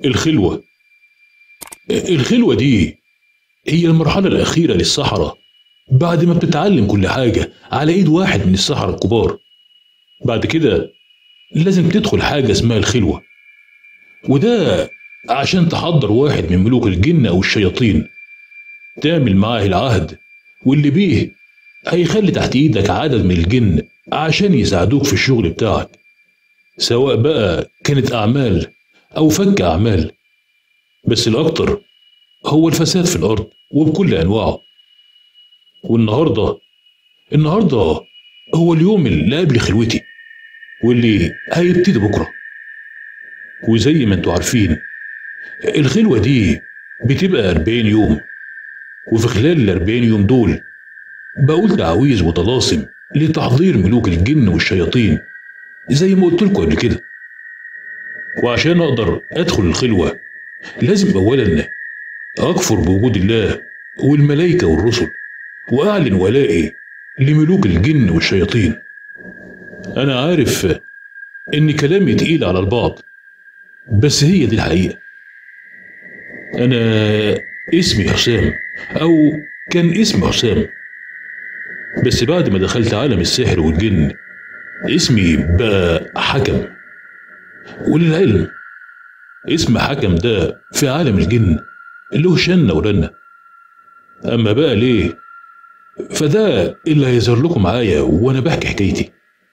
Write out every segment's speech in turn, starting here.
الخلوة الخلوة دي هي المرحلة الأخيرة للسحرة بعد ما بتتعلم كل حاجة على إيد واحد من السحرة الكبار بعد كده لازم تدخل حاجة اسمها الخلوة وده عشان تحضر واحد من ملوك الجن أو الشياطين تعمل معاه العهد واللي بيه هيخلي تحت إيدك عدد من الجن عشان يساعدوك في الشغل بتاعك سواء بقى كانت أعمال أو فك أعمال بس الأكتر هو الفساد في الأرض وبكل أنواعه والنهاردة النهاردة هو اليوم اللي قبل خلوتي واللي هيبتدي بكرة وزي ما انتوا عارفين الخلوة دي بتبقى 40 يوم وفي خلال ال 40 يوم دول بقول تعاويذ وطلاسم لتحضير ملوك الجن والشياطين زي ما قلت لكم قبل كده وعشان اقدر ادخل الخلوة لازم اولا اكفر بوجود الله والملائكة والرسل واعلن ولائي لملوك الجن والشياطين انا عارف ان كلامي تقيل على البعض بس هي دي الحقيقة انا اسمي حسام او كان اسمي حسام بس بعد ما دخلت عالم السحر والجن اسمي بقى حكم وللعلم اسم حكم ده في عالم الجن له شنة ورنة أما بقى ليه فده اللي هيظهر لكم معايا وأنا بحكي حكايتي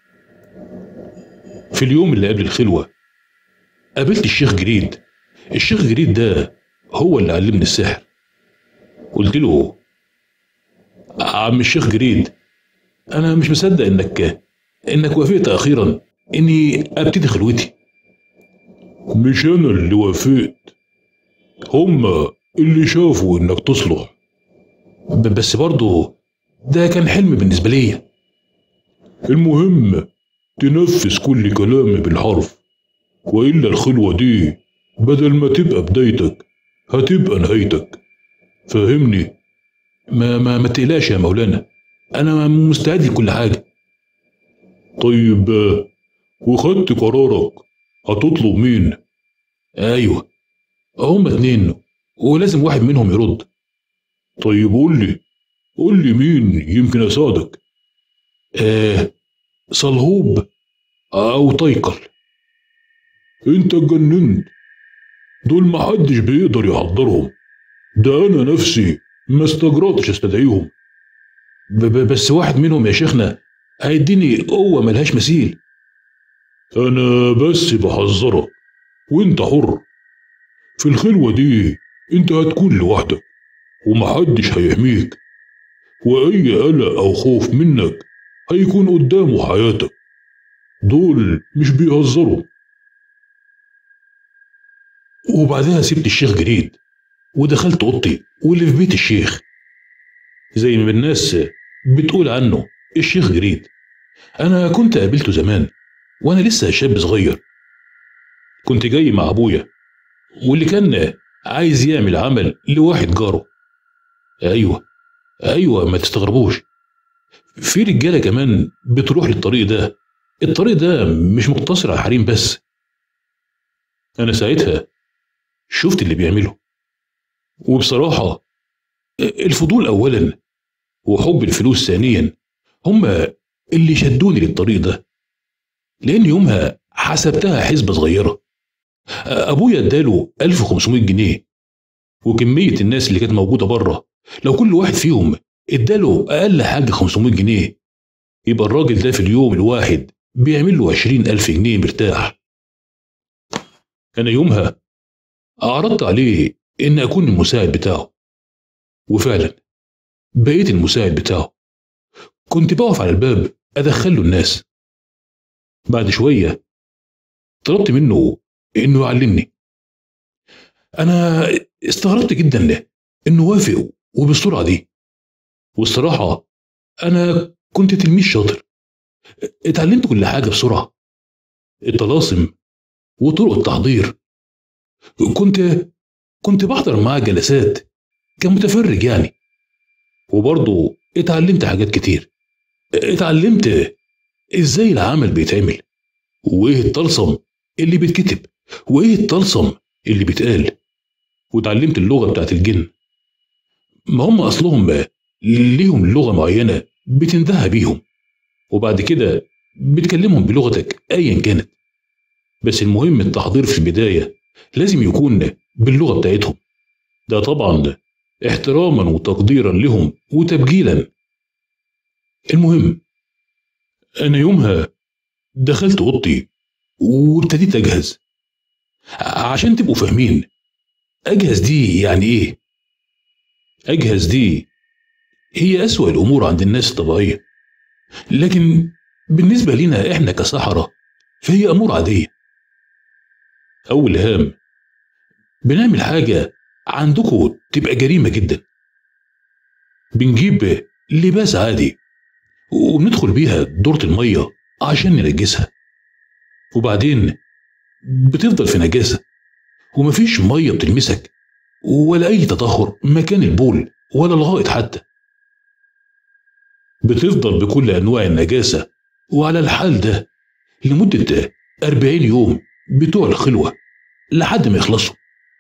في اليوم اللي قبل الخلوة قابلت الشيخ جريد الشيخ جريد ده هو اللي علمني السحر قلت له عم الشيخ جريد انا مش مصدق انك انك وافقت اخيرا اني ابتدي خلوتي مش انا اللي وافقت هما اللي شافوا انك تصلح ب- بس برضه ده كان حلم بالنسبة ليا المهم تنفذ كل كلامي بالحرف وإلا الخلوة دي بدل ما تبقى بدايتك هتبقى نهايتك فاهمني ما ما ما تقلقش يا مولانا انا مستعد لكل حاجه طيب آه، وخدت قرارك هتطلب مين ايوه هما اتنين ولازم واحد منهم يرد طيب قول لي قول لي مين يمكن اساعدك آه صلهوب او طيقل انت اتجننت دول محدش بيقدر يحضرهم ده انا نفسي ما استجرأتش استدعيهم ب- ب- بس واحد منهم يا شيخنا هيديني قوة ملهاش مثيل أنا بس بحذرك وأنت حر في الخلوة دي أنت هتكون لوحدك ومحدش هيحميك وأي قلق أو خوف منك هيكون قدامه حياتك دول مش بيهزروا وبعدها سبت الشيخ جريد ودخلت اوضتي واللي في بيت الشيخ زي ما الناس بتقول عنه الشيخ جريد انا كنت قابلته زمان وانا لسه شاب صغير كنت جاي مع ابويا واللي كان عايز يعمل عمل لواحد جاره ايوه ايوه ما تستغربوش في رجاله كمان بتروح للطريق ده الطريق ده مش مقتصر على الحريم بس انا ساعتها شفت اللي بيعمله وبصراحة الفضول أولا وحب الفلوس ثانيا هما اللي شدوني للطريق ده لأن يومها حسبتها حسبة صغيرة أبويا اداله 1500 جنيه وكمية الناس اللي كانت موجودة بره لو كل واحد فيهم اداله أقل حاجة 500 جنيه يبقى الراجل ده في اليوم الواحد بيعمل له 20000 جنيه مرتاح أنا يومها عرضت عليه إن أكون المساعد بتاعه وفعلا بقيت المساعد بتاعه كنت بقف على الباب أدخله الناس بعد شوية طلبت منه إنه يعلمني أنا استغربت جدا له إنه وافق وبالسرعة دي والصراحة أنا كنت تلميذ شاطر اتعلمت كل حاجة بسرعة الطلاسم وطرق التحضير كنت كنت بحضر معاه جلسات كمتفرج يعني وبرضه اتعلمت حاجات كتير اتعلمت ازاي العمل بيتعمل وايه الطلسم اللي بيتكتب وايه الطلسم اللي بيتقال وتعلمت اللغة بتاعت الجن ما هم أصلهم ليهم لغة معينة بتندهى بيهم وبعد كده بتكلمهم بلغتك أيا كانت بس المهم التحضير في البداية لازم يكون باللغة بتاعتهم ده طبعا احتراما وتقديرا لهم وتبجيلا المهم أنا يومها دخلت أوضتي وابتديت أجهز عشان تبقوا فاهمين أجهز دي يعني إيه؟ أجهز دي هي أسوأ الأمور عند الناس الطبيعية لكن بالنسبة لنا إحنا كسحرة فهي أمور عادية أول هام بنعمل حاجة عندكم تبقى جريمة جدا بنجيب لباس عادي وبندخل بيها دورة المية عشان ننجسها وبعدين بتفضل في نجاسة ومفيش مية بتلمسك ولا أي تطهر مكان البول ولا الغائط حتى بتفضل بكل أنواع النجاسة وعلى الحال ده لمدة أربعين يوم بتوع الخلوة لحد ما يخلصوا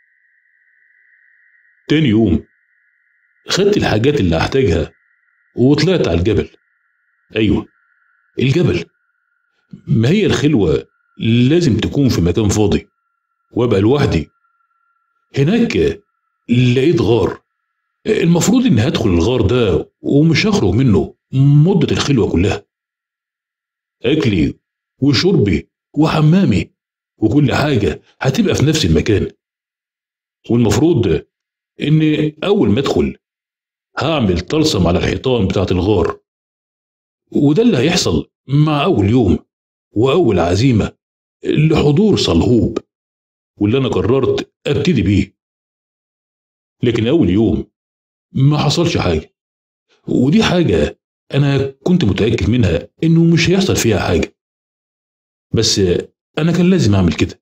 تاني يوم خدت الحاجات اللي هحتاجها وطلعت على الجبل أيوة الجبل ما هي الخلوة لازم تكون في مكان فاضي وابقى لوحدي هناك لقيت غار المفروض اني هدخل الغار ده ومش هخرج منه مدة الخلوة كلها أكلي وشربي وحمامي وكل حاجة هتبقى في نفس المكان والمفروض إني أول ما أدخل هعمل طلسم على الحيطان بتاعة الغار وده اللي هيحصل مع أول يوم وأول عزيمة لحضور صلهوب واللي أنا قررت أبتدي بيه لكن أول يوم ما حصلش حاجة ودي حاجة أنا كنت متأكد منها إنه مش هيحصل فيها حاجة بس أنا كان لازم أعمل كده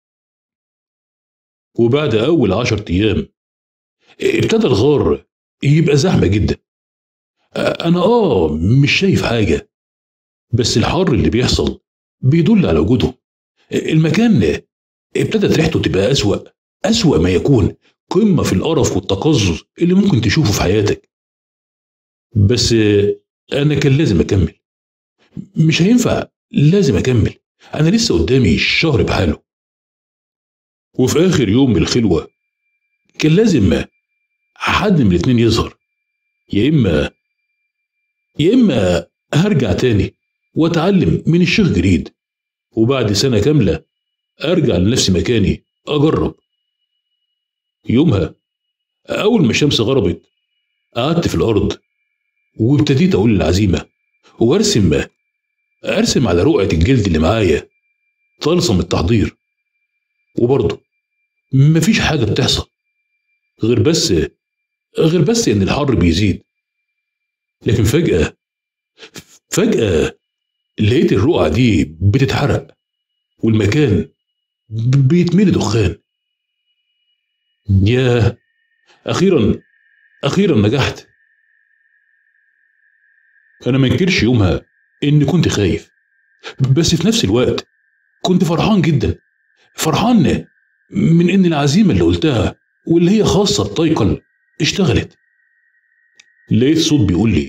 وبعد أول عشر أيام ابتدى الغار يبقى زحمة جدا أنا آه مش شايف حاجة بس الحر اللي بيحصل بيدل على وجودهم المكان ابتدت ريحته تبقى أسوأ أسوأ ما يكون قمة في القرف والتقزز اللي ممكن تشوفه في حياتك بس أنا كان لازم أكمل مش هينفع لازم أكمل أنا لسه قدامي الشهر بحاله وفي آخر يوم من الخلوة كان لازم حد من الاتنين يظهر يا إما يا إما هرجع تاني وأتعلم من الشيخ جريد وبعد سنة كاملة أرجع لنفس مكاني أجرب يومها أول ما الشمس غربت قعدت في الأرض وابتديت أقول العزيمة وأرسم أرسم على رقعة الجلد اللي معايا طلسم التحضير وبرضه مفيش حاجة بتحصل غير بس غير بس إن الحر بيزيد لكن فجأة فجأة لقيت الرقعة دي بتتحرق والمكان بيتملي دخان يا أخيرا أخيرا نجحت أنا ما انكرش يومها إني كنت خايف بس في نفس الوقت كنت فرحان جدا فرحان من إن العزيمة اللي قلتها واللي هي خاصة بطيقل اشتغلت لقيت صوت بيقول لي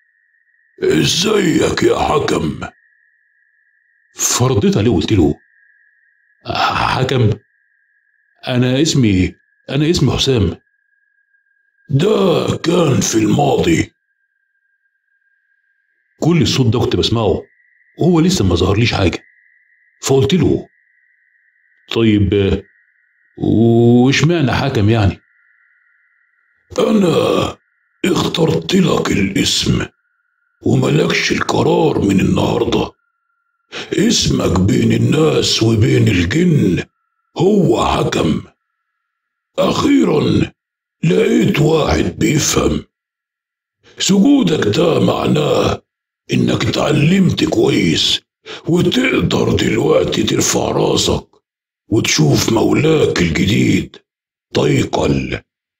ازيك يا حكم فرديت عليه وقلت له حكم انا اسمي انا اسمي حسام ده كان في الماضي كل الصوت ده كنت بسمعه وهو لسه ما ظهرليش حاجه فقلت له طيب واشمعنى حكم يعني انا اخترت لك الاسم وملكش القرار من النهارده اسمك بين الناس وبين الجن هو حكم اخيرا لقيت واحد بيفهم سجودك ده معناه انك اتعلمت كويس وتقدر دلوقتي ترفع راسك وتشوف مولاك الجديد طيقل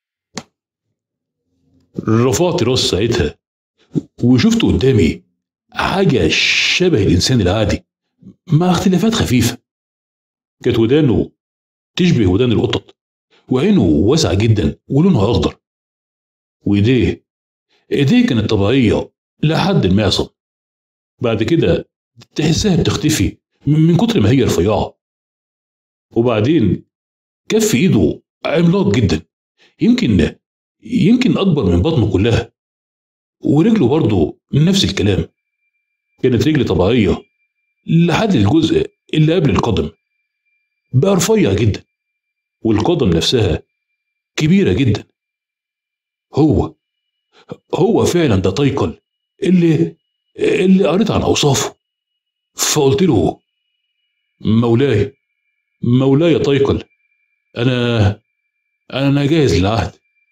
رفعت راس ساعتها وشفت قدامي حاجة شبه الإنسان العادي مع اختلافات خفيفة كانت ودانه تشبه ودان القطط وعينه واسعة جدا ولونها أخضر وإيديه إيديه كانت طبيعية لحد المعصم بعد كده تحسها بتختفي من كتر ما هي رفيعة وبعدين كف إيده عملاق جدا يمكن يمكن أكبر من بطنه كلها ورجله برضه نفس الكلام كانت رجل طبيعية لحد الجزء اللي قبل القدم بقى رفيع جدا والقدم نفسها كبيرة جدا هو هو فعلا ده تايكل اللي اللي قريت عن أوصافه فقلت له مولاي مولاي تايكل أنا أنا جاهز للعهد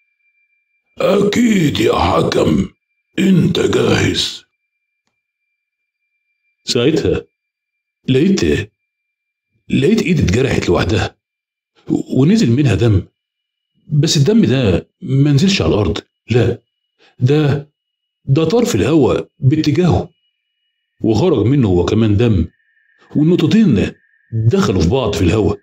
أكيد يا حكم أنت جاهز ساعتها لقيت لقيت ايدي اتجرحت لوحدها ونزل منها دم بس الدم ده ما نزلش على الارض لا ده ده طار في الهواء باتجاهه وخرج منه هو كمان دم والنقطتين دخلوا في بعض في الهواء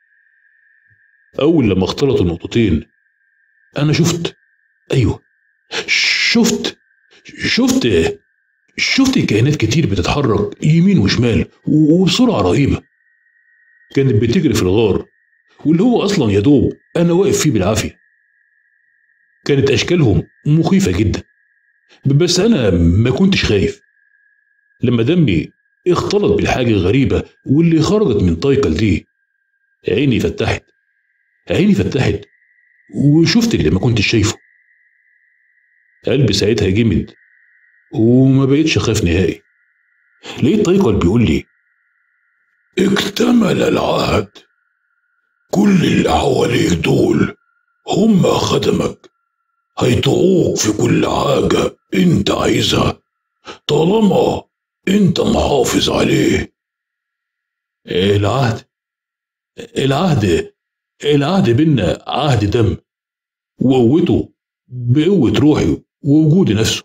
اول لما اختلطوا النقطتين انا شفت ايوه شفت شفت شفت كائنات كتير بتتحرك يمين وشمال وبسرعة رهيبة كانت بتجري في الغار واللي هو أصلا يا دوب أنا واقف فيه بالعافية كانت أشكالهم مخيفة جدا بس أنا ما كنتش خايف لما دمي اختلط بالحاجة الغريبة واللي خرجت من تايكل دي عيني فتحت عيني فتحت وشفت اللي ما كنتش شايفه قلبي ساعتها جمد وما بقتش اخاف نهائي لقيت تايكل بيقول لي اكتمل العهد كل اللي حواليك دول هم خدمك هيطوعوك في كل حاجة انت عايزها طالما انت محافظ عليه العهد العهد العهد بينا عهد دم وقوته بقوة روحي ووجودي نفسه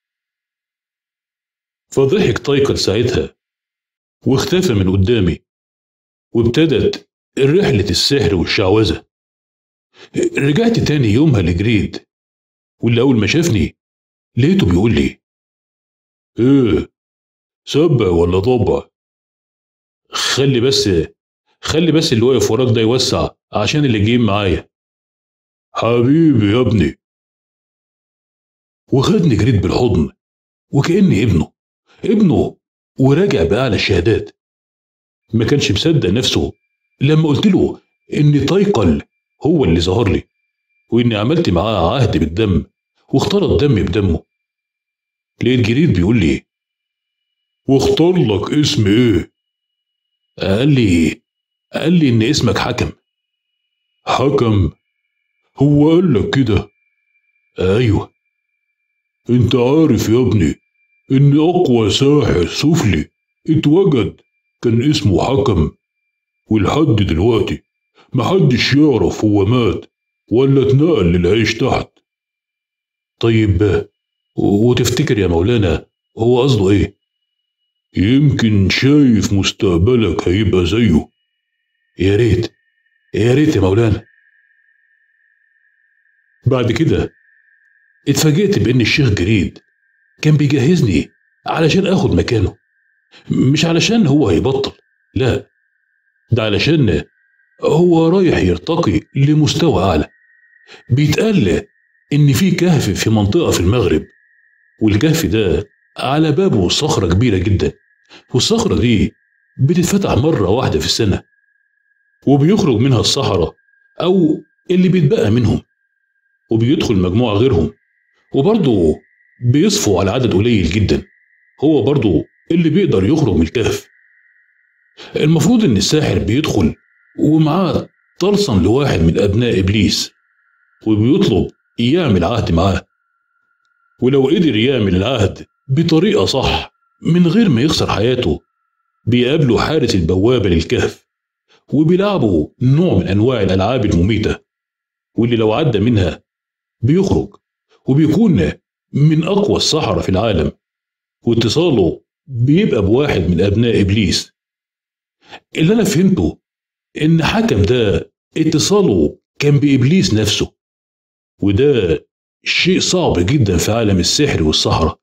فضحك تايكر ساعتها واختفى من قدامي وابتدت رحلة السحر والشعوذة رجعت تاني يومها لجريد واللي أول ما شافني لقيته بيقول لي إيه سبع ولا ضبع خلي بس خلي بس اللي واقف وراك ده يوسع عشان اللي جايين معايا حبيبي يا ابني وخدني جريد بالحضن وكأني ابنه ابنه وراجع بأعلى الشهادات ما كانش مصدق نفسه لما قلت له إن تايقل هو اللي ظهر لي وإني عملت معاه عهد بالدم واختلط دمي بدمه لقيت جريد بيقول لي واختار لك اسم ايه قال لي قال لي إن اسمك حكم حكم هو قال لك كده أيوه انت عارف يا ابني ان اقوى ساحر سفلي اتوجد كان اسمه حكم ولحد دلوقتي محدش يعرف هو مات ولا اتنقل للعيش تحت طيب وتفتكر يا مولانا هو قصده ايه يمكن شايف مستقبلك هيبقى زيه يا ريت يا ريت يا مولانا بعد كده اتفاجئت بان الشيخ جريد كان بيجهزني علشان اخد مكانه مش علشان هو هيبطل لا ده علشان هو رايح يرتقي لمستوى اعلى بيتقال ان في كهف في منطقه في المغرب والكهف ده على بابه صخره كبيره جدا والصخره دي بتتفتح مره واحده في السنه وبيخرج منها الصحراء او اللي بيتبقى منهم وبيدخل مجموعه غيرهم وبرضه بيصفوا على عدد قليل جدا هو برضه اللي بيقدر يخرج من الكهف المفروض ان الساحر بيدخل ومعاه طلسم لواحد من ابناء ابليس وبيطلب يعمل عهد معاه ولو قدر يعمل العهد بطريقه صح من غير ما يخسر حياته بيقابله حارس البوابه للكهف وبيلعبوا نوع من انواع الالعاب المميته واللي لو عدى منها بيخرج وبيكون من أقوى السحرة في العالم واتصاله بيبقى بواحد من أبناء إبليس اللي أنا فهمته إن حكم ده اتصاله كان بإبليس نفسه وده شيء صعب جدا في عالم السحر والسحرة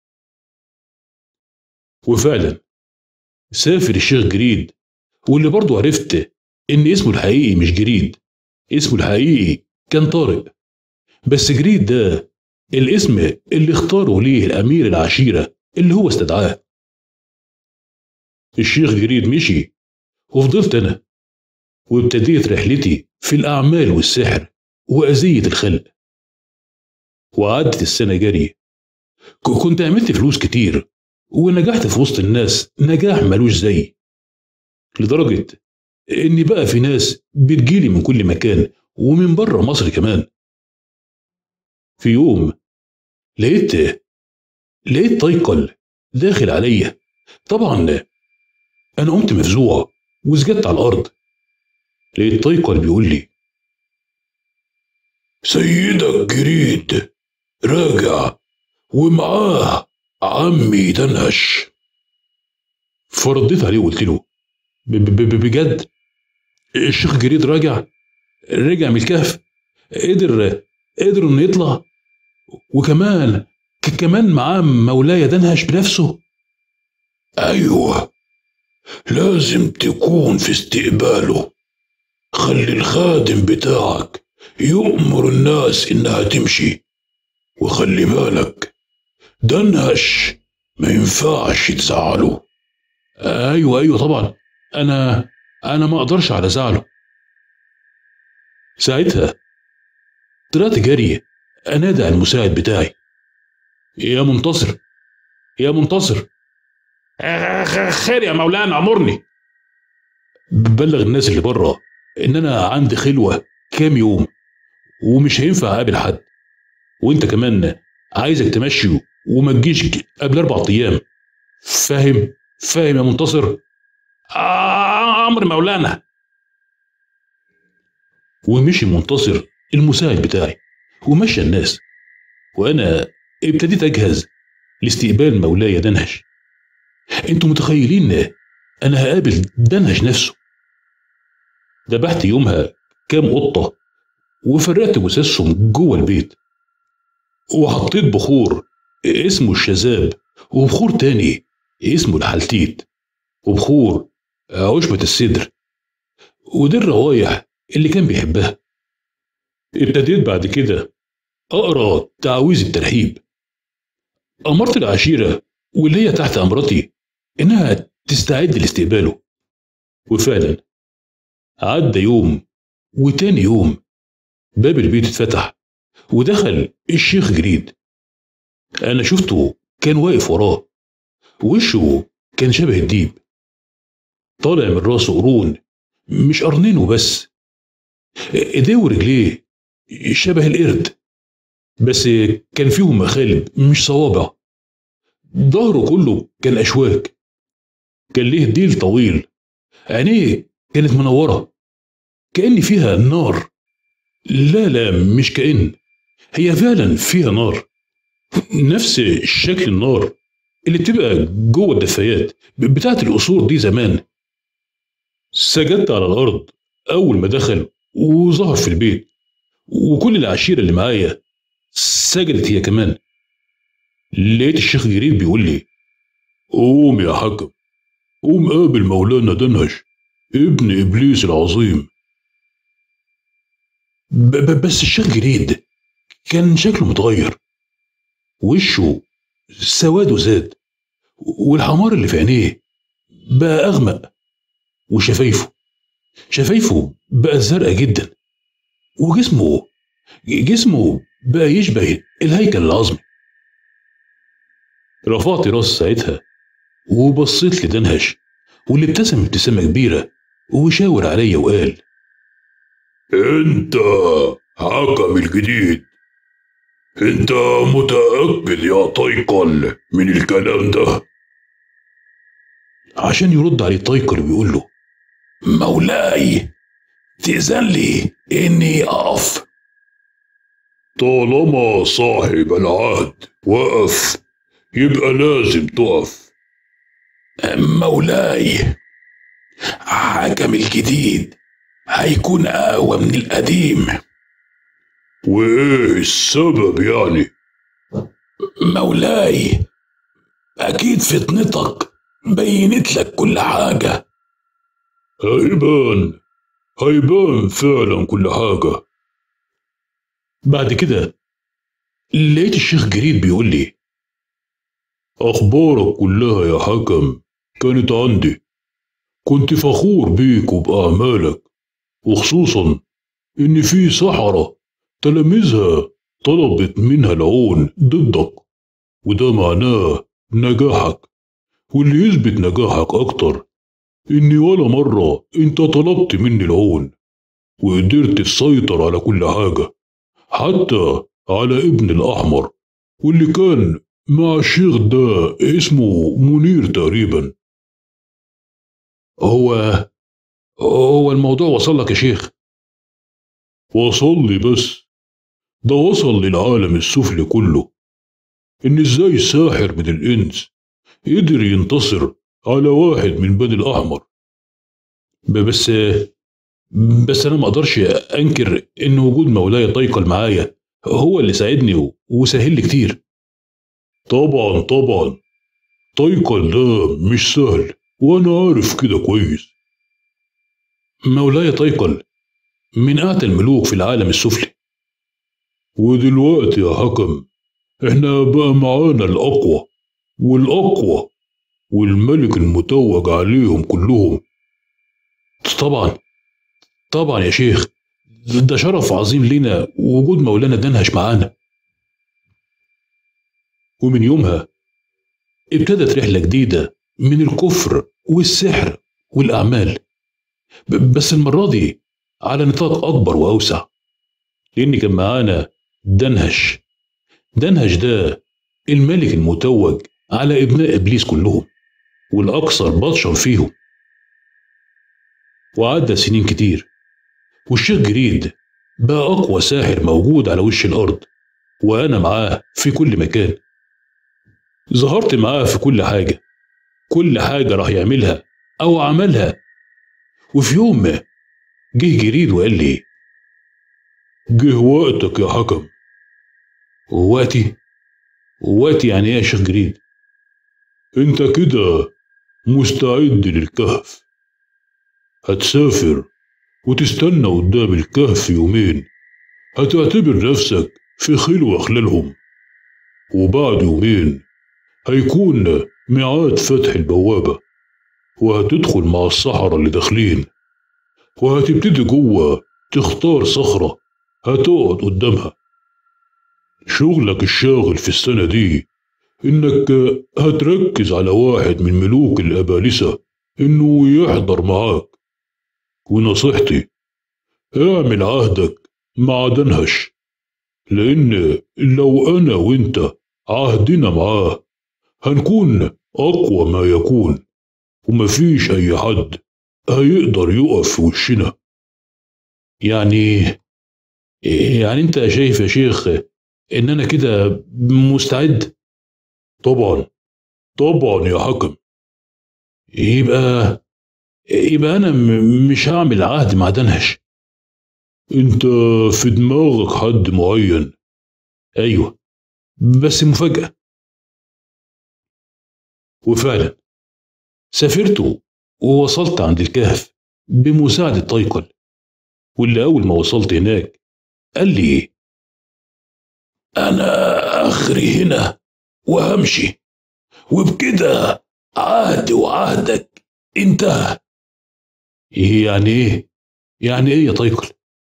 وفعلا سافر الشيخ جريد واللي برضه عرفت إن اسمه الحقيقي مش جريد اسمه الحقيقي كان طارق بس جريد ده الاسم اللي اختاره ليه الأمير العشيرة اللي هو استدعاه الشيخ جريد مشي وفضلت أنا وابتديت رحلتي في الأعمال والسحر وأذية الخلق وعدت السنة جري ك- كنت عملت فلوس كتير ونجحت في وسط الناس نجاح ملوش زي لدرجة إن بقى في ناس بتجيلي من كل مكان ومن بره مصر كمان في يوم لقيت لقيت طيقل داخل عليا طبعا أنا قمت مفزوع وسجدت على الأرض لقيت طيقل بيقول لي سيدك جريد راجع ومعاه عمي دنهش فرديت عليه وقلت له "ب- ب- ب- بجد الشيخ جريد راجع رجع من الكهف قدر قدر انه يطلع وكمان ك- كمان معاه مولاي دنهش بنفسه أيوة لازم تكون في استقباله خلي الخادم بتاعك يؤمر الناس إنها تمشي وخلي بالك دنهش ما ينفعش تزعله ايوه ايوه طبعا انا انا ما اقدرش على زعله ساعتها طلعت جري انادى على المساعد بتاعي يا منتصر يا منتصر خير يا مولانا امرني بلغ الناس اللي بره ان انا عندي خلوه كام يوم ومش هينفع اقابل حد وانت كمان عايزك تمشي وما تجيش قبل اربع ايام فاهم فاهم يا منتصر آه امر مولانا ومشي منتصر المساعد بتاعي ومشى الناس وانا ابتديت اجهز لاستقبال مولاي دنهش انتوا متخيلين انا هقابل دنهش نفسه ذبحت يومها كام قطه وفرقت جثثهم جوه البيت وحطيت بخور اسمه الشذاب وبخور تاني اسمه الحلتيت وبخور عشبة الصدر ودي الروايح اللي كان بيحبها ابتديت بعد كده أقرأ تعويذ الترحيب أمرت العشيرة واللي هي تحت أمرتي إنها تستعد لاستقباله وفعلا عدى يوم وتاني يوم باب البيت اتفتح ودخل الشيخ جريد أنا شفته كان واقف وراه وشه كان شبه الديب طالع من راسه قرون مش قرنين وبس ايديه ورجليه شبه القرد بس كان فيهم مخالب مش صوابع ظهره كله كان اشواك كان ليه ديل طويل عينيه كانت منوره كأن فيها نار لا لا مش كأن هي فعلا فيها نار نفس شكل النار اللي بتبقى جوه الدفايات بتاعت القصور دي زمان سجدت على الارض اول ما دخل وظهر في البيت وكل العشيره اللي معايا سجدت هي كمان لقيت الشيخ جرير بيقول لي قوم يا حكم قوم قابل مولانا دنهش ابن إبليس العظيم ب- ب- بس الشيخ جريد كان شكله متغير وشه سواده زاد والحمار اللي في عينيه بقى أغمق وشفايفه شفايفه بقت زرقاء جدا وجسمه جسمه بقى يشبه الهيكل العظمي رفعت راس ساعتها وبصيت لدنهش واللي ابتسم ابتسامة كبيرة وشاور عليا وقال انت حكم الجديد انت متأكد يا طيقل من الكلام ده عشان يرد عليه طيقل ويقول له مولاي تأذن لي اني اقف طالما صاحب العهد وقف يبقى لازم تقف مولاي حكم الجديد هيكون أقوى من القديم وإيه السبب يعني؟ مولاي أكيد فطنتك بينت لك كل حاجة هيبان هيبان فعلا كل حاجة بعد كده لقيت الشيخ جريد بيقول لي أخبارك كلها يا حكم كانت عندي كنت فخور بيك وبأعمالك وخصوصا إن في سحرة تلاميذها طلبت منها العون ضدك وده معناه نجاحك واللي يثبت نجاحك أكتر إني ولا مرة أنت طلبت مني العون وقدرت تسيطر على كل حاجة حتى على ابن الأحمر واللي كان مع الشيخ ده اسمه منير تقريبا هو هو الموضوع وصل لك يا شيخ وصل لي بس ده وصل للعالم السفلي كله إن إزاي ساحر من الإنس قدر ينتصر على واحد من بني الأحمر ب- بس بس أنا ما أقدرش أنكر إن وجود مولاي طيقل معايا هو اللي ساعدني و- وسهل لي كتير طبعا طبعا طيقل ده مش سهل وأنا عارف كده كويس مولاي طيقل من أعتى الملوك في العالم السفلي ودلوقتي يا حكم احنا بقى معانا الأقوى والأقوى والملك المتوج عليهم كلهم طبعا طبعا يا شيخ ده شرف عظيم لينا وجود مولانا دنهش معانا ومن يومها ابتدت رحلة جديدة من الكفر والسحر والأعمال ب- بس المرة دي على نطاق أكبر وأوسع لأن كان معانا دنهش دنهش ده الملك المتوج على ابناء إبليس كلهم والأكثر بطشا فيهم وعدى سنين كتير والشيخ جريد بقى أقوى ساحر موجود على وش الأرض وأنا معاه في كل مكان ظهرت معاه في كل حاجة كل حاجة راح يعملها أو عملها وفي يوم ما جه جريد وقال لي جه وقتك يا حكم وقتي وقتي يعني ايه يا شيخ جريد انت كده مستعد للكهف هتسافر وتستنى قدام الكهف يومين هتعتبر نفسك في خلوة خلالهم وبعد يومين هيكون ميعاد فتح البوابة وهتدخل مع السحرة اللي داخلين وهتبتدي جوه تختار صخرة هتقعد قدامها شغلك الشاغل في السنة دي إنك هتركز على واحد من ملوك الأبالسة إنه يحضر معاك ونصيحتي اعمل عهدك مع دنهش لأن لو أنا وإنت عهدنا معاه هنكون أقوى ما يكون ومفيش أي حد هيقدر يقف في وشنا يعني يعني انت شايف يا شيخ ان انا كده مستعد طبعا طبعا يا حكم يبقى يبقى انا م- مش هعمل عهد مع دنهش انت في دماغك حد معين ايوه بس مفاجأة وفعلا سافرت ووصلت عند الكهف بمساعدة طيقل واللي أول ما وصلت هناك قال لي أنا آخري هنا وهمشي وبكده عهدي وعهدك انتهى يعني ايه؟ يعني ايه يا طيقل؟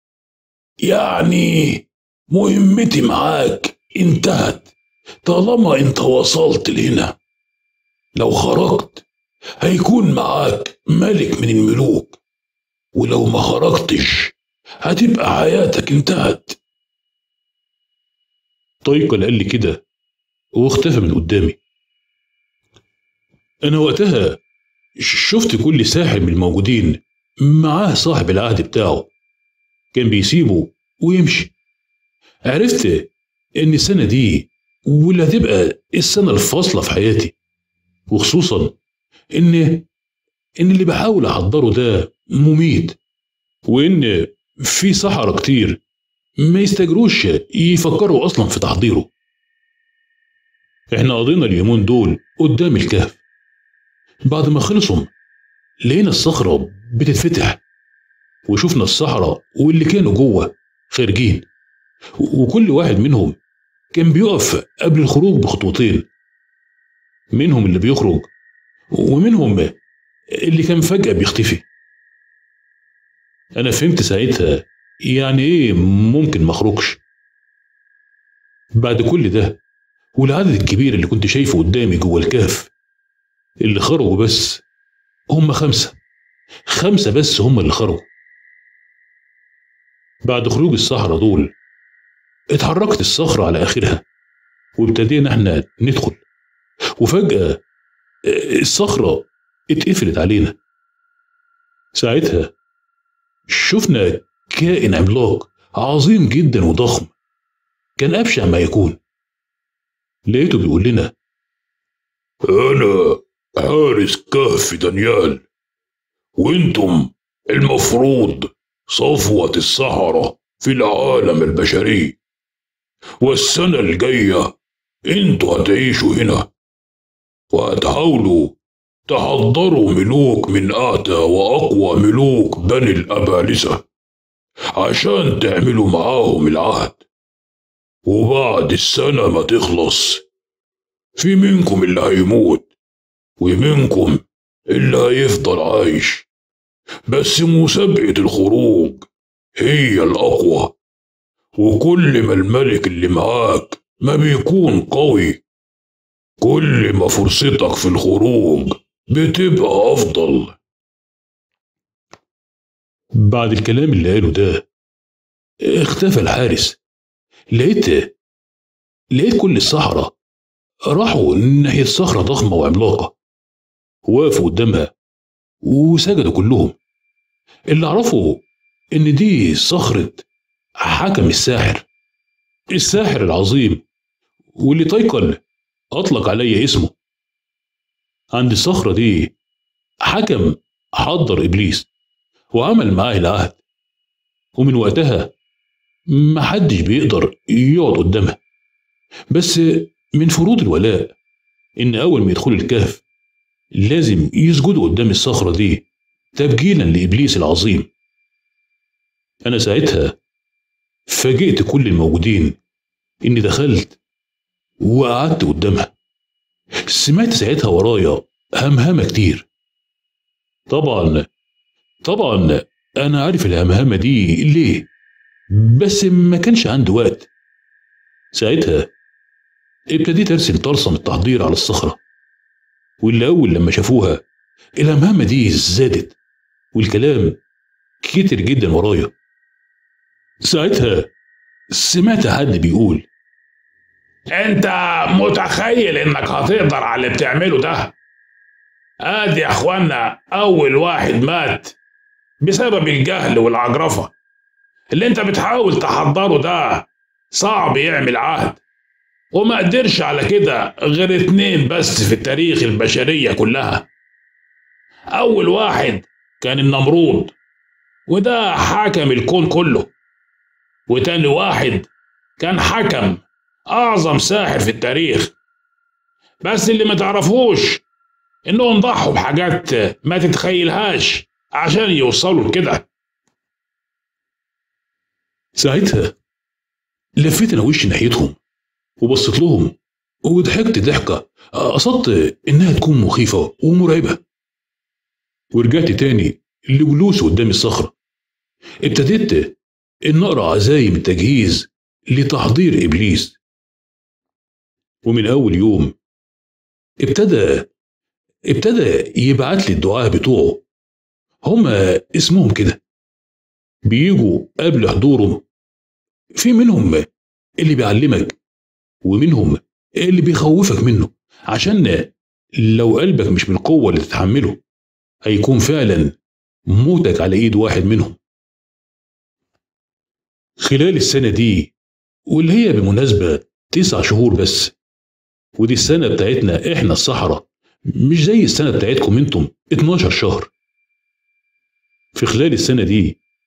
يعني مهمتي معاك انتهت طالما انت وصلت لهنا لو خرجت هيكون معاك ملك من الملوك ولو ما خرجتش هتبقى حياتك انتهت طيقل قال لي كده واختفى من قدامي انا وقتها ش- شفت كل ساحر من الموجودين معاه صاحب العهد بتاعه كان بيسيبه ويمشي عرفت ان السنة دي واللي هتبقى السنة الفاصلة في حياتي وخصوصا ان ان اللي بحاول احضره ده مميت وإن في سحرة كتير ما يستجروش يفكروا أصلا في تحضيره احنا قضينا اليومين دول قدام الكهف بعد ما خلصوا لقينا الصخرة بتتفتح وشفنا الصحراء واللي كانوا جوه خارجين وكل واحد منهم كان بيقف قبل الخروج بخطوتين منهم اللي بيخرج ومنهم اللي كان فجأة بيختفي أنا فهمت ساعتها يعني إيه ممكن ما أخرجش بعد كل ده والعدد الكبير اللي كنت شايفه قدامي جوه الكهف اللي خرجوا بس هم خمسة خمسة بس هم اللي خرجوا بعد خروج الصحراء دول اتحركت الصخرة على آخرها وابتدينا احنا ندخل وفجأة الصخرة اتقفلت علينا ساعتها شفنا كائن عملاق عظيم جدا وضخم كان أبشع ما يكون لقيته بيقول لنا أنا حارس كهف دانيال وانتم المفروض صفوة السحرة في العالم البشري والسنة الجاية انتوا هتعيشوا هنا وهتحاولوا تحضروا ملوك من آتى وأقوى ملوك بني الأبالسة عشان تعملوا معاهم العهد وبعد السنة ما تخلص في منكم اللي هيموت ومنكم اللي هيفضل عايش بس مسابقة الخروج هي الأقوى وكل ما الملك اللي معاك ما بيكون قوي كل ما فرصتك في الخروج بتبقى أفضل بعد الكلام اللي قاله ده اختفى الحارس لقيت لقيت كل الصحراء راحوا ناحية صخرة ضخمة وعملاقة وقفوا قدامها وسجدوا كلهم اللي عرفوا إن دي صخرة حكم الساحر الساحر العظيم واللي تايكل أطلق علي اسمه عند الصخرة دي حكم حضر إبليس وعمل معاه العهد ومن وقتها محدش بيقدر يقعد قدامها بس من فروض الولاء إن أول ما يدخلوا الكهف لازم يسجدوا قدام الصخرة دي تبجيلا لإبليس العظيم أنا ساعتها فاجئت كل الموجودين إني دخلت وقعدت قدامها سمعت ساعتها ورايا همهمة كتير طبعا طبعا أنا عارف الهمهمة دي ليه بس ما كانش عندي وقت ساعتها ابتديت ارسم طلسم التحضير على الصخرة واللي أول لما شافوها الهمهمة دي زادت والكلام كتر جدا ورايا ساعتها سمعت حد بيقول انت متخيل انك هتقدر على اللي بتعمله ده ادي يا اخوانا اول واحد مات بسبب الجهل والعجرفه اللي انت بتحاول تحضره ده صعب يعمل عهد وما قدرش على كده غير اتنين بس في التاريخ البشرية كلها أول واحد كان النمرود وده حكم الكون كله وتاني واحد كان حكم أعظم ساحر في التاريخ بس اللي ما تعرفوش إنهم ضحوا بحاجات ما تتخيلهاش عشان يوصلوا لكده ساعتها لفيت انا وشي ناحيتهم وبصيت لهم وضحكت ضحكة قصدت إنها تكون مخيفة ومرعبة ورجعت تاني لجلوسي قدام الصخرة ابتديت إن أقرأ عزايم التجهيز لتحضير إبليس ومن أول يوم ابتدى ابتدى يبعت لي الدعاء بتوعه هما اسمهم كده بيجوا قبل حضورهم في منهم اللي بيعلمك ومنهم اللي بيخوفك منه عشان لو قلبك مش بالقوة اللي تتحمله هيكون فعلا موتك على ايد واحد منهم خلال السنة دي واللي هي بمناسبة تسع شهور بس ودي السنة بتاعتنا احنا الصحراء مش زي السنة بتاعتكم انتم 12 شهر في خلال السنة دي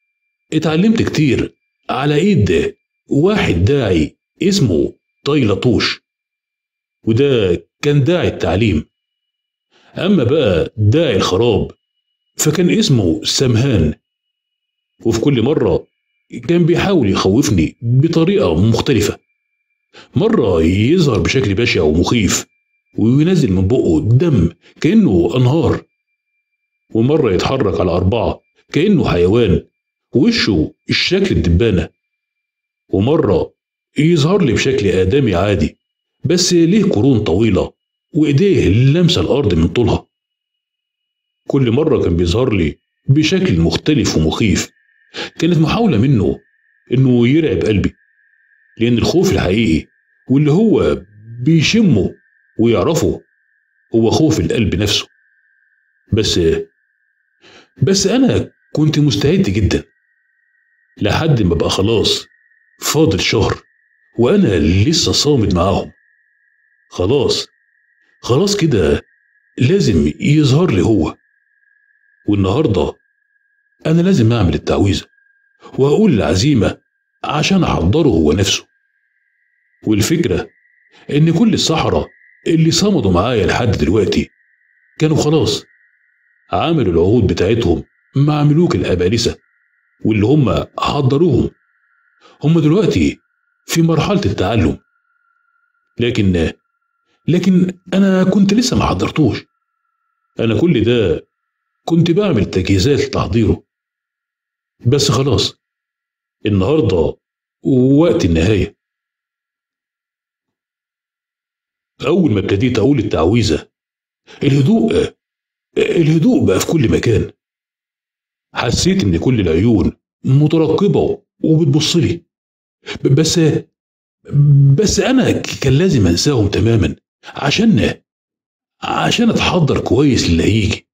اتعلمت كتير على ايد واحد داعي اسمه طيلطوش وده كان داعي التعليم اما بقى داعي الخراب فكان اسمه سمهان وفي كل مرة كان بيحاول يخوفني بطريقة مختلفة مرة يظهر بشكل بشع ومخيف وينزل من بقه دم كأنه أنهار ومرة يتحرك على أربعة كأنه حيوان وشه الشكل الدبانة ومرة يظهر لي بشكل آدمي عادي بس ليه قرون طويلة وإيديه لامسة الأرض من طولها كل مرة كان بيظهر لي بشكل مختلف ومخيف كانت محاولة منه إنه يرعب قلبي لأن الخوف الحقيقي واللي هو بيشمه ويعرفه هو خوف القلب نفسه بس بس أنا كنت مستعد جدا لحد ما بقى خلاص فاضل شهر وأنا لسه صامد معاهم خلاص خلاص كده لازم يظهر لي هو والنهارده أنا لازم أعمل التعويذة وأقول العزيمة عشان أحضره هو نفسه والفكرة إن كل السحرة اللي صمدوا معايا لحد دلوقتي كانوا خلاص عملوا العهود بتاعتهم مع ملوك الأبالسة واللي هم حضروهم هم دلوقتي في مرحلة التعلم لكن لكن أنا كنت لسه ما حضرتوش أنا كل ده كنت بعمل تجهيزات لتحضيره بس خلاص النهارده وقت النهايه اول ما ابتديت اقول التعويذه الهدوء الهدوء بقى في كل مكان حسيت ان كل العيون مترقبه وبتبص لي بس بس انا كان لازم انساهم تماما عشان عشان اتحضر كويس للي هيجي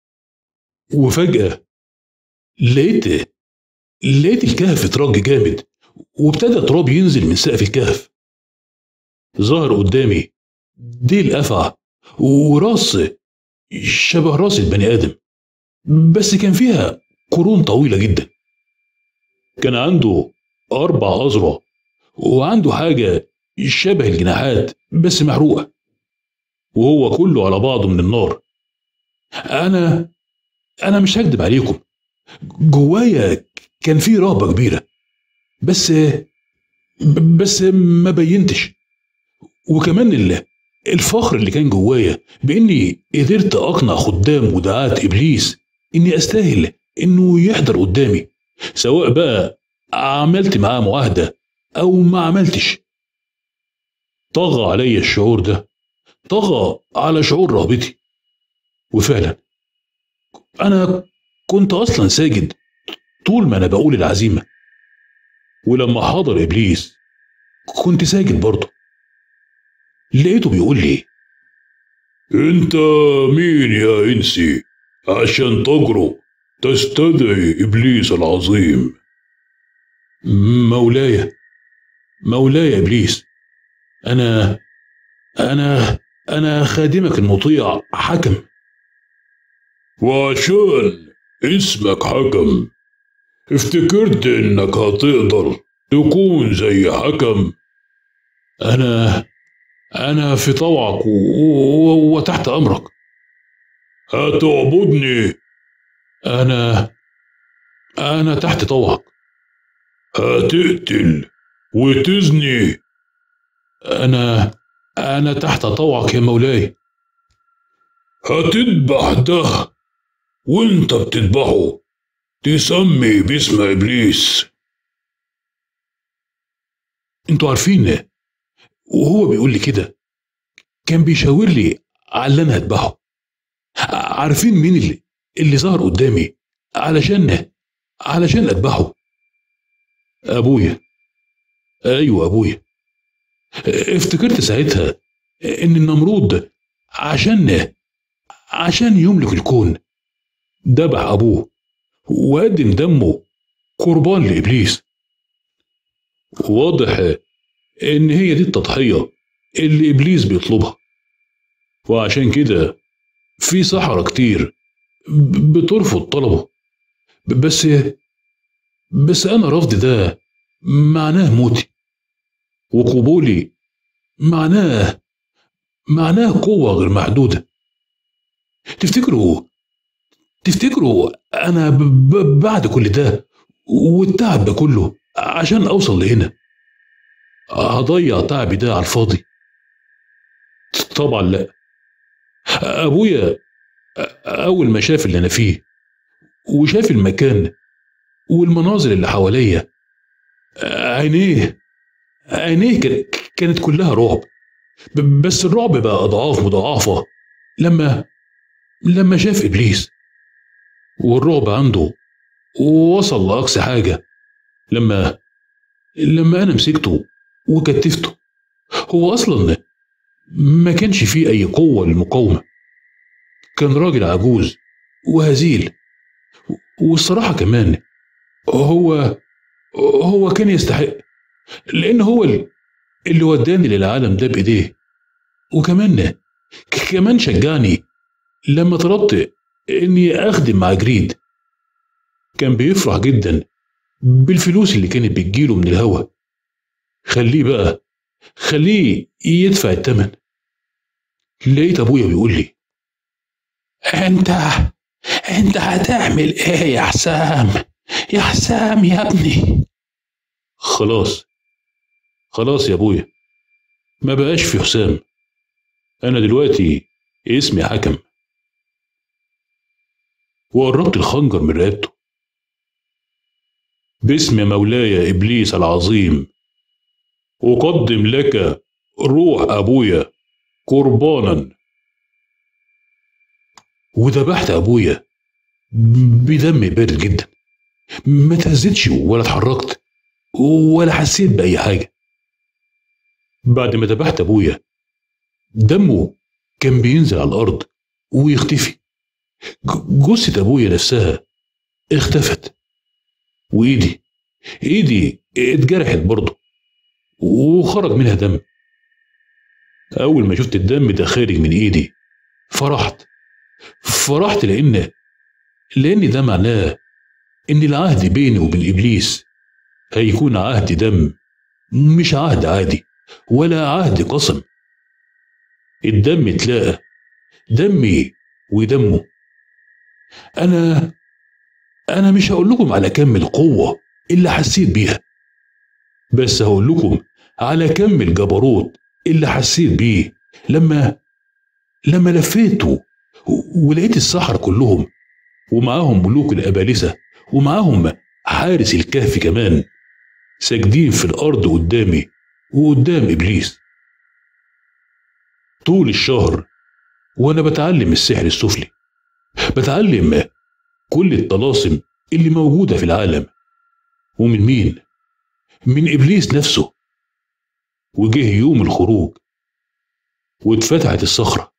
وفجأة لقيت لقيت الكهف اترج جامد وابتدى تراب ينزل من سقف الكهف ظهر قدامي ديل أفعى وراس شبه راس البني آدم بس كان فيها قرون طويلة جدا كان عنده أربع أذرع وعنده حاجة شبه الجناحات بس محروقة وهو كله على بعضه من النار أنا أنا مش هكدب عليكم جوايا كان في رهبة كبيرة بس بس ما بينتش وكمان ال- الفخر اللي كان جوايا بإني قدرت أقنع خدام ودعاة إبليس إني أستاهل إنه يحضر قدامي سواء بقى عملت معاه معاهدة أو ما عملتش طغى عليا الشعور ده طغى على شعور رهبتي وفعلا أنا كنت أصلا ساجد طول ما أنا بقول العزيمة ولما حضر إبليس كنت ساجد برضه لقيته بيقول لي انت مين يا انسي عشان تجرؤ تستدعي ابليس العظيم مولاي مولاي يا إبليس أنا أنا أنا خادمك المطيع حكم وعشان اسمك حكم افتكرت انك هتقدر تكون زي حكم أنا أنا في طوعك و- و- وتحت أمرك هتعبدني أنا أنا تحت طوعك هتقتل وتزني أنا أنا تحت طوعك يا مولاي هتذبح ده وانت بتذبحه تسمي باسم ابليس انتوا عارفين وهو بيقول لي كده كان بيشاور لي على اللي انا هذبحه عارفين مين اللي اللي ظهر قدامي علشان علشان اذبحه ابويا ايوه ابويا افتكرت ساعتها ان النمرود عشان عشان يملك الكون ذبح ابوه وقدم دمه قربان لابليس واضح ان هي دي التضحيه اللي ابليس بيطلبها وعشان كده في سحرة كتير ب- بترفض طلبه ب- بس بس أنا رفضي ده معناه موتي وقبولي معناه معناه قوة غير محدودة تفتكروا تفتكروا أنا ب... ب... بعد كل ده والتعب ده كله عشان أوصل لهنا هضيع تعبي ده على الفاضي طبعا لا أبويا أول ما شاف اللي أنا فيه وشاف المكان والمناظر اللي حواليا عينيه عينيه كان- كانت كلها رعب ب- بس الرعب بقى أضعاف مضاعفة لما لما شاف إبليس والرعب عنده وصل لأقصى حاجة لما لما أنا مسكته وكتفته هو أصلا ما كانش فيه أي قوة للمقاومة كان راجل عجوز وهزيل والصراحة كمان هو هو كان يستحق لأن هو ال- اللي وداني للعالم ده بإيديه وكمان كمان شجعني لما طلبت إني أخدم مع جريد كان بيفرح جدا بالفلوس اللي كانت بتجيله من الهوا خليه بقى خليه يدفع الثمن لقيت أبويا بيقول لي انت انت هتعمل ايه يا حسام يا حسام يا ابني خلاص خلاص يا ابويا ما بقاش في حسام انا دلوقتي اسمي حكم وقربت الخنجر من رقبته باسم مولاي ابليس العظيم اقدم لك روح ابويا قربانا وذبحت ابويا بدم بارد جدا ما تهزتش ولا اتحركت ولا حسيت بأي حاجة بعد ما ذبحت أبويا دمه كان بينزل على الأرض ويختفي ج- جثة أبويا نفسها اختفت وإيدي إيدي اتجرحت برضه وخرج منها دم أول ما شفت الدم ده خارج من إيدي فرحت فرحت لأن لأن ده معناه إن العهد بيني وبين إبليس هيكون عهد دم مش عهد عادي ولا عهد قسم الدم اتلاقى دمي ودمه انا انا مش هقول لكم على كم القوه اللي حسيت بيها بس هقول لكم على كم الجبروت اللي حسيت بيه لما لما لفيت و- ولقيت السحر كلهم ومعاهم ملوك الابالسه ومعاهم حارس الكهف كمان ساجدين في الأرض قدامي وقدام إبليس طول الشهر وأنا بتعلم السحر السفلي بتعلم كل الطلاسم اللي موجودة في العالم ومن مين؟ من إبليس نفسه وجه يوم الخروج واتفتحت الصخرة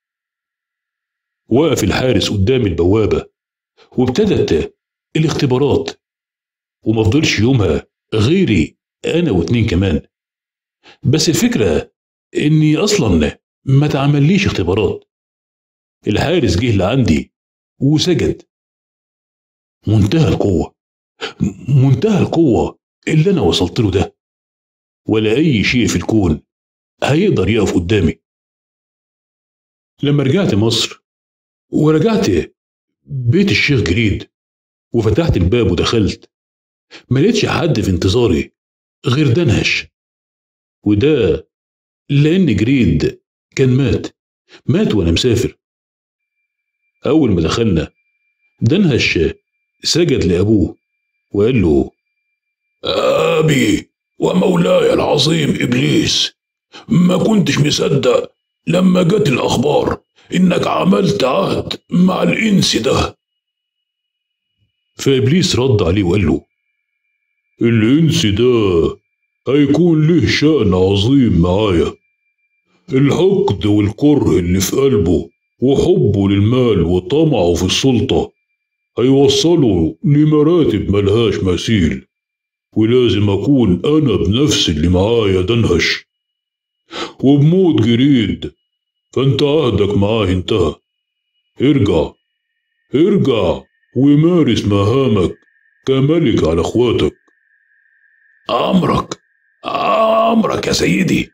وقف الحارس قدام البوابة وابتدت الاختبارات ومفضلش يومها غيري انا واتنين كمان بس الفكره اني اصلا ما تعمليش اختبارات الحارس جه لعندي وسجد منتهى القوه منتهى القوه اللي انا وصلت له ده ولا اي شيء في الكون هيقدر يقف قدامي لما رجعت مصر ورجعت بيت الشيخ جريد وفتحت الباب ودخلت ما لقيتش حد في انتظاري غير دنهش وده لأن جريد كان مات مات وأنا مسافر أول ما دخلنا دنهش سجد لأبوه وقال له ابي ومولاي العظيم ابليس ما كنتش مصدق لما جت الاخبار انك عملت عهد مع الانس ده فإبليس رد عليه وقال له الإنس ده هيكون له شأن عظيم معايا الحقد والكره اللي في قلبه وحبه للمال وطمعه في السلطة هيوصلوا لمراتب ملهاش مثيل ولازم أكون أنا بنفسي اللي معايا دنهش وبموت جريد فأنت عهدك معاه انتهى ارجع ارجع ومارس مهامك كملك على اخواتك أمرك أمرك يا سيدي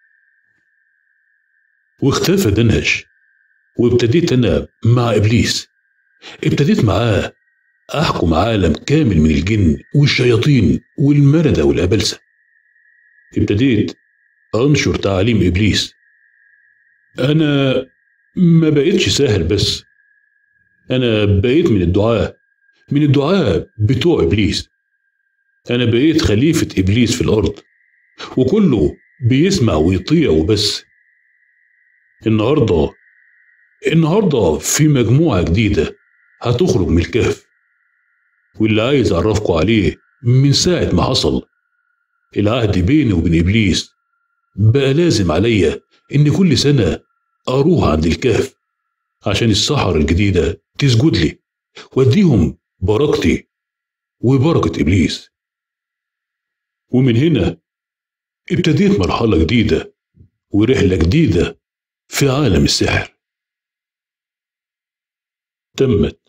واختفى دنهش وابتديت أنا مع إبليس ابتديت معاه أحكم عالم كامل من الجن والشياطين والمردة والأبلسة ابتديت أنشر تعاليم إبليس أنا ما بقيتش ساهر بس أنا بقيت من الدعاة من الدعاة بتوع إبليس أنا بقيت خليفة إبليس في الأرض وكله بيسمع ويطيع وبس النهاردة النهاردة في مجموعة جديدة هتخرج من الكهف واللي عايز أعرفكم عليه من ساعة ما حصل العهد بيني وبين إبليس بقى لازم عليا إن كل سنة أروح عند الكهف عشان السحرة الجديدة تسجد لي وأديهم بركتي وبركة إبليس ومن هنا ابتديت مرحلة جديدة ورحلة جديدة في عالم السحر تمت